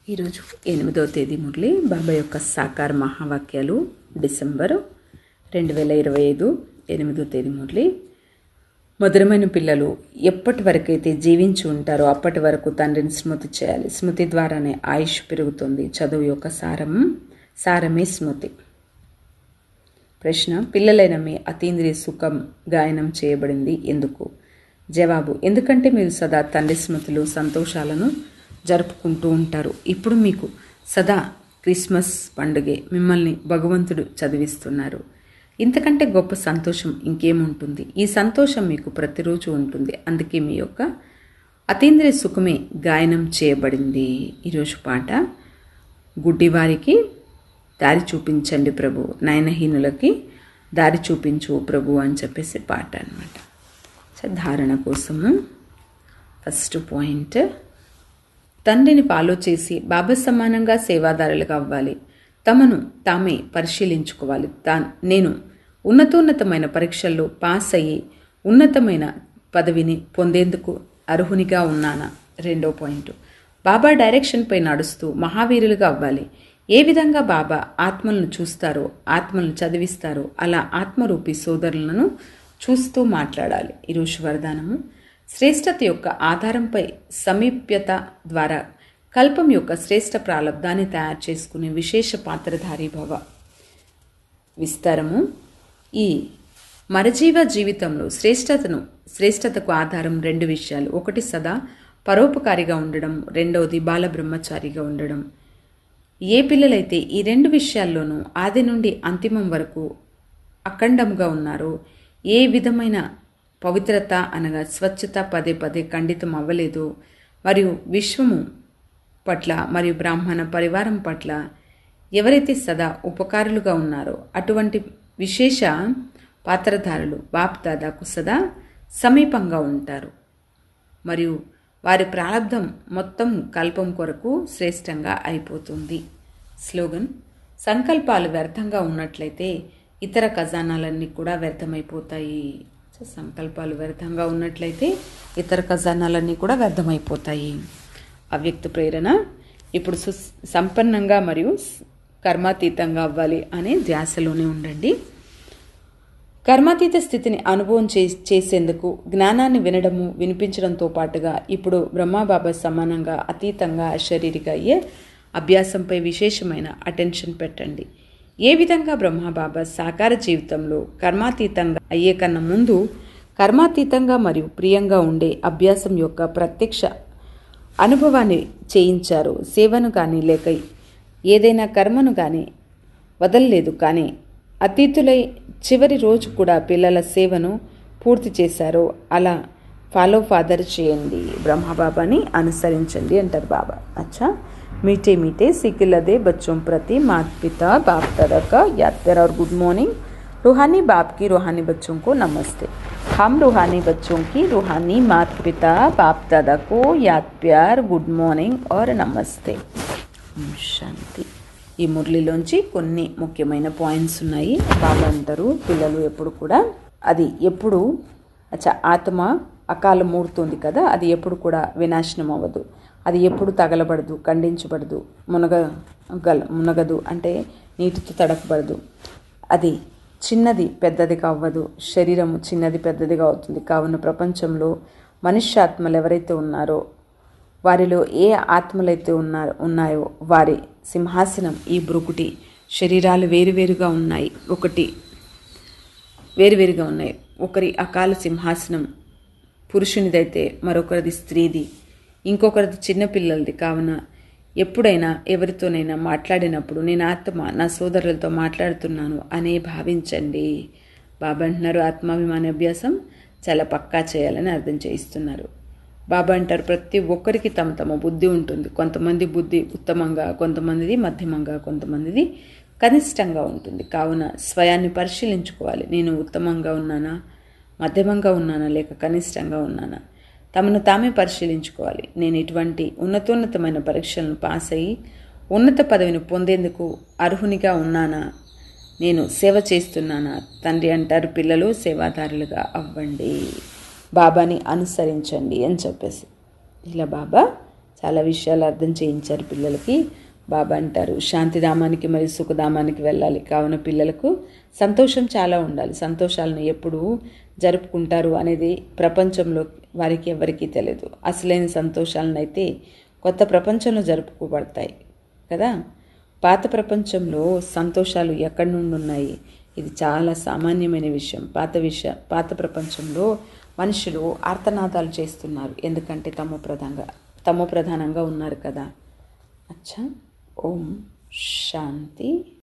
ఈరోజు ఎనిమిదవ తేదీ మురళి బాబా యొక్క సాకార మహావాక్యాలు డిసెంబర్ రెండు వేల ఇరవై ఐదు ఎనిమిదో తేదీ మురళి మధురమైన పిల్లలు ఎప్పటి వరకైతే జీవించి ఉంటారో అప్పటి వరకు తండ్రిని స్మృతి చేయాలి స్మృతి ద్వారానే ఆయుష్ పెరుగుతుంది చదువు యొక్క సారం సారమే స్మృతి ప్రశ్న పిల్లలైన మీ అతీంద్రియ సుఖం గాయనం చేయబడింది ఎందుకు జవాబు ఎందుకంటే మీరు సదా తండ్రి స్మృతులు సంతోషాలను జరుపుకుంటూ ఉంటారు ఇప్పుడు మీకు సదా క్రిస్మస్ పండుగే మిమ్మల్ని భగవంతుడు చదివిస్తున్నారు ఇంతకంటే గొప్ప సంతోషం ఇంకేముంటుంది ఈ సంతోషం మీకు ప్రతిరోజు ఉంటుంది అందుకే మీ యొక్క అతీంద్రియ సుఖమే గాయనం చేయబడింది ఈరోజు పాట గుడ్డివారికి దారి చూపించండి ప్రభు నయనహీనులకి దారి చూపించు ప్రభు అని చెప్పేసి పాట అనమాట సో ధారణ కోసము ఫస్ట్ పాయింట్ తండ్రిని ఫాలో చేసి బాబా సమానంగా సేవాదారులుగా అవ్వాలి తమను తామే పరిశీలించుకోవాలి తా నేను ఉన్నతోన్నతమైన పరీక్షల్లో పాస్ అయ్యి ఉన్నతమైన పదవిని పొందేందుకు అర్హునిగా ఉన్నానా రెండో పాయింట్ బాబా డైరెక్షన్పై నడుస్తూ మహావీరులుగా అవ్వాలి ఏ విధంగా బాబా ఆత్మలను చూస్తారో ఆత్మలను చదివిస్తారో అలా ఆత్మరూపి సోదరులను చూస్తూ మాట్లాడాలి ఈరోజు వరదానము శ్రేష్టత యొక్క ఆధారంపై సమీప్యత ద్వారా కల్పం యొక్క శ్రేష్ట ప్రాలబ్ధాన్ని తయారు చేసుకునే విశేష పాత్రధారి భవ విస్తారము ఈ మరజీవ జీవితంలో శ్రేష్టతను శ్రేష్టతకు ఆధారం రెండు విషయాలు ఒకటి సదా పరోపకారిగా ఉండడం రెండవది బాలబ్రహ్మచారిగా ఉండడం ఏ పిల్లలైతే ఈ రెండు విషయాల్లోనూ ఆది నుండి అంతిమం వరకు అఖండంగా ఉన్నారో ఏ విధమైన పవిత్రత అనగా స్వచ్ఛత పదే పదే ఖండితం అవ్వలేదు మరియు విశ్వము పట్ల మరియు బ్రాహ్మణ పరివారం పట్ల ఎవరైతే సదా ఉపకారులుగా ఉన్నారో అటువంటి విశేష పాత్రధారులు బాప్ దాదాకు సదా సమీపంగా ఉంటారు మరియు వారి ప్రారంధం మొత్తం కల్పం కొరకు శ్రేష్టంగా అయిపోతుంది స్లోగన్ సంకల్పాలు వ్యర్థంగా ఉన్నట్లయితే ఇతర ఖజానాలన్నీ కూడా వ్యర్థమైపోతాయి సో సంకల్పాలు వ్యర్థంగా ఉన్నట్లయితే ఇతర ఖజానాలన్నీ కూడా వ్యర్థమైపోతాయి అవ్యక్త ప్రేరణ ఇప్పుడు సు సంపన్నంగా మరియు కర్మాతీతంగా అవ్వాలి అనే ధ్యాసలోనే ఉండండి కర్మాతీత స్థితిని అనుభవం చే చేసేందుకు జ్ఞానాన్ని వినడము వినిపించడంతో పాటుగా ఇప్పుడు బ్రహ్మబాబా సమానంగా అతీతంగా అశరీరిక అయ్యే అభ్యాసంపై విశేషమైన అటెన్షన్ పెట్టండి ఏ విధంగా బ్రహ్మబాబా సాకార జీవితంలో కర్మాతీతంగా అయ్యే కన్నా ముందు కర్మాతీతంగా మరియు ప్రియంగా ఉండే అభ్యాసం యొక్క ప్రత్యక్ష అనుభవాన్ని చేయించారు సేవను కానీ లేక ఏదైనా కర్మను కానీ వదలలేదు కానీ అతీతులై చివరి రోజు కూడా పిల్లల సేవను పూర్తి చేశారు అలా ఫాలో ఫాదర్ చేయండి బ్రహ్మబాబాని అనుసరించండి అంటారు బాబా అచ్చా मीठे मीठे सिक लदे बच्चों प्रति माता पिता बाप दादा का याद प्यार और गुड मॉर्निंग रूहानी बाप की रूहानी बच्चों को नमस्ते हम रूहानी बच्चों की रूहानी माता पिता बाप दादा को याद प्यार गुड మార్నింగ్ और నమస్తే శాంతి ఈ మురళిలోంచి కొన్ని ముఖ్యమైన పాయింట్స్ ఉన్నాయి బాబా అంటారు పిల్లలు ఎప్పుడు కూడా అది ఎప్పుడు అచ్చా ఆత్మ అకాల మూడుతుంది కదా అది ఎప్పుడు కూడా వినాశనం అవ్వదు అది ఎప్పుడు తగలబడదు ఖండించబడదు మునగ గల మునగదు అంటే నీటితో తడకబడదు అది చిన్నది పెద్దదిగా అవ్వదు శరీరము చిన్నది పెద్దదిగా అవుతుంది కావున ప్రపంచంలో మనుష్యాత్మలు ఎవరైతే ఉన్నారో వారిలో ఏ ఆత్మలైతే ఉన్నారో ఉన్నాయో వారి సింహాసనం ఈ బ్రుకుటి శరీరాలు వేరువేరుగా ఉన్నాయి ఒకటి వేరువేరుగా ఉన్నాయి ఒకరి అకాల సింహాసనం పురుషునిదైతే మరొకరిది స్త్రీది ఇంకొకరిది చిన్నపిల్లలది కావున ఎప్పుడైనా ఎవరితోనైనా మాట్లాడినప్పుడు నేను ఆత్మ నా సోదరులతో మాట్లాడుతున్నాను అనే భావించండి బాబా అంటున్నారు ఆత్మాభిమాన అభ్యాసం చాలా పక్కా చేయాలని అర్థం చేయిస్తున్నారు బాబా అంటారు ప్రతి ఒక్కరికి తమ తమ బుద్ధి ఉంటుంది కొంతమంది బుద్ధి ఉత్తమంగా కొంతమందిది మధ్యమంగా కొంతమందిది కనిష్టంగా ఉంటుంది కావున స్వయాన్ని పరిశీలించుకోవాలి నేను ఉత్తమంగా ఉన్నానా మధ్యమంగా ఉన్నానా లేక కనిష్టంగా ఉన్నానా తమను తామే పరిశీలించుకోవాలి నేను ఇటువంటి ఉన్నతోన్నతమైన పరీక్షలను పాస్ అయ్యి ఉన్నత పదవిని పొందేందుకు అర్హునిగా ఉన్నానా నేను సేవ చేస్తున్నానా తండ్రి అంటారు పిల్లలు సేవాదారులుగా అవ్వండి బాబాని అనుసరించండి అని చెప్పేసి ఇలా బాబా చాలా విషయాలు అర్థం చేయించారు పిల్లలకి బాబా అంటారు శాంతిధామానికి మరియు సుఖధామానికి వెళ్ళాలి కావున పిల్లలకు సంతోషం చాలా ఉండాలి సంతోషాలను ఎప్పుడు జరుపుకుంటారు అనేది ప్రపంచంలో వారికి ఎవరికీ తెలియదు అసలైన సంతోషాలను అయితే కొత్త ప్రపంచంలో జరుపుకోబడతాయి కదా పాత ప్రపంచంలో సంతోషాలు ఎక్కడి నుండి ఉన్నాయి ఇది చాలా సామాన్యమైన విషయం పాత విషయ పాత ప్రపంచంలో మనుషులు ఆర్తనాదాలు చేస్తున్నారు ఎందుకంటే తమో ప్రధానంగా తమో ప్రధానంగా ఉన్నారు కదా అచ్చా ఓం శాంతి